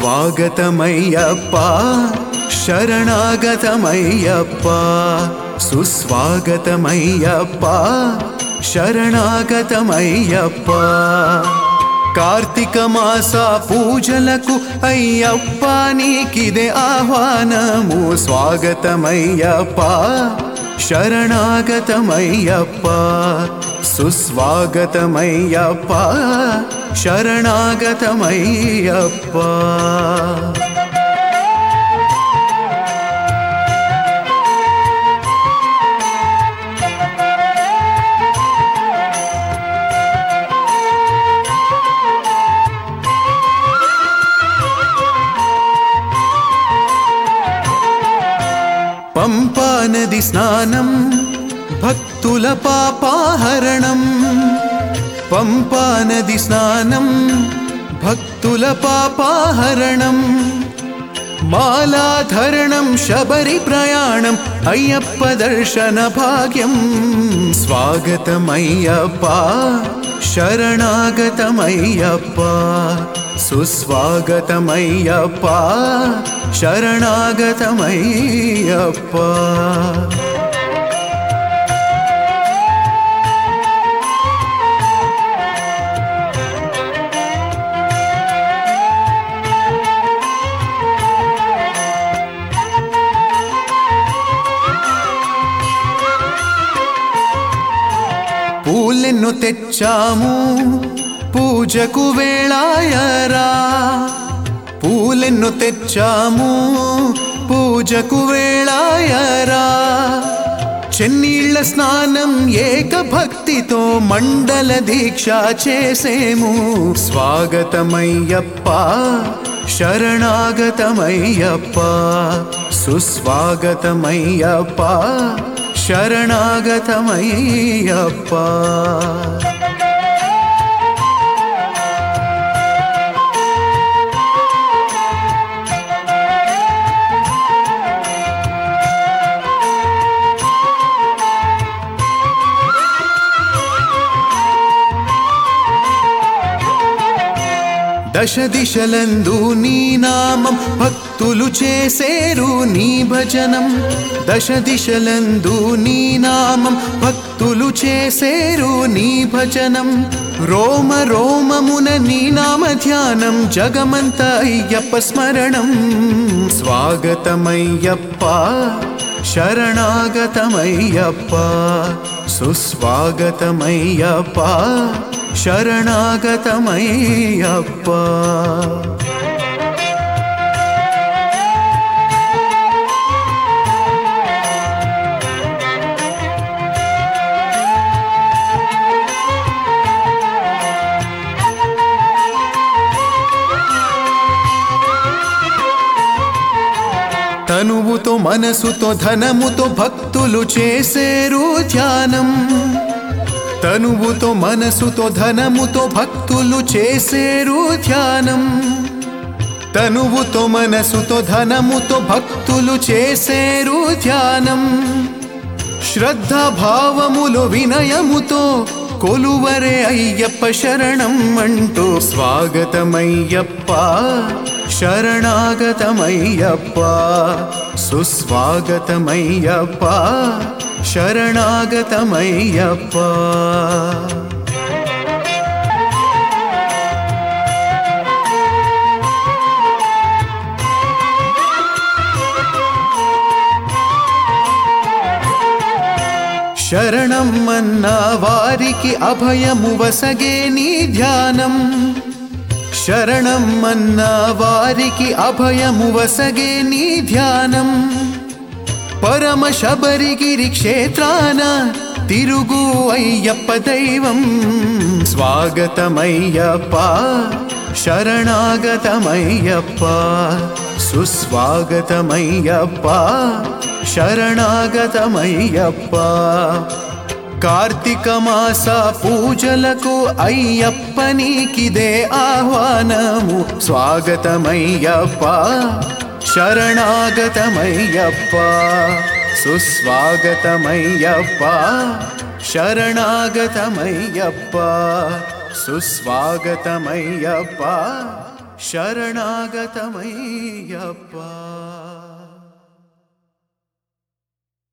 సుస్వాగతమయ్యప్ప శరణాగతమయ్యప్ప సుస్వాగతమయ్యప్ప శరణాగతమయ్యప్ప కార్తీక మాస పూజలకు అయ్యప్ప నీకిదే ఆహ్వానము స్వాగతమయ్యప్ప శరణాగతమయ్యప్ప సుస్వాగతమయ్యప్ప శరణాగతమయ్యప్ప పంపా నది స్నానం భక్తుల పాపాహరణం పంపా నది స్నానం భక్తుల పాపాహరణం మాలాధరణం శబరి ప్రయాణం అయ్యప్ప దర్శన భాగ్యం స్వాగతమయ్యప్ప శరణాగతమయ్యప్ప సుస్వాగతమయ్యప్ప శరణాగతమయ్యప్ప పూలెన్ను తెచ్చాము పూజకు వేళాయరా పూలెన్ను తెచ్చాము పూజకు వేళాయరా చెన్నీళ్ల స్నానం ఏక భక్తితో మండల దీక్ష చేసేము స్వాగతమయ్యప్ప శరణాగతమయ్యప్ప సుస్వాగతమయ్యప్ప శరణాగతమయ్యప్ప దశ దిశలందు నీ నామం భక్తులు చేసేరు నీ భజనం దశ దిశలందు నీ నామం భక్తులు చేసేరు నీ భజనం రోమ రోమమున నీ నామ ధ్యానం జగమంత అయ్యప్ప స్మరణం స్వాగతమయ్యప్ప శరణాగతమయ్యప్ప సుస్వాగతమయ్యప్ప శరణాగతమయ్యప్ప తనువుతో మనసుతో ధనముతో భక్తులు చేసేరు ధ్యానం తనువుతో మనసుతో ధనముతో భక్తులు చేసేరు ధ్యానం తనువుతో మనసుతో ధనముతో భక్తులు చేసేరు ధ్యానం శ్రద్ధ భావములు వినయముతో కొలువరే అయ్యప్ప శరణం అంటూ స్వాగతమయ్యప్ప శరణాగతమయ్యప్ప సుస్వాగతమయ్యప్ప శరణాగతమయ్యప్ప శరణం అన్న వారికి అభయము వసగే నీ ధ్యానం శరణం అన్న వారికి అభయము వసగే నీ ధ్యానం పరమ శబరిగిరి క్షేత్రాన తిరుగు అయ్యప్ప దైవం స్వాగతమయ్యప్ప శరణాగతమయ్యప్ప సుస్వాగతమయ్యప్ప శరణాగతమయ్యప్ప కార్తీక మాస పూజలకు అయ్యప్ప నీకిదే ఆహ్వానము స్వాగతమయ్యప్ప శరణాగతమయ్యప్ప సుస్వాగతమయ్యప్ప శరణాగతమయ్యప్ప సుస్వాగతమయ్యప్ప శరణాగతమయ్యప్ప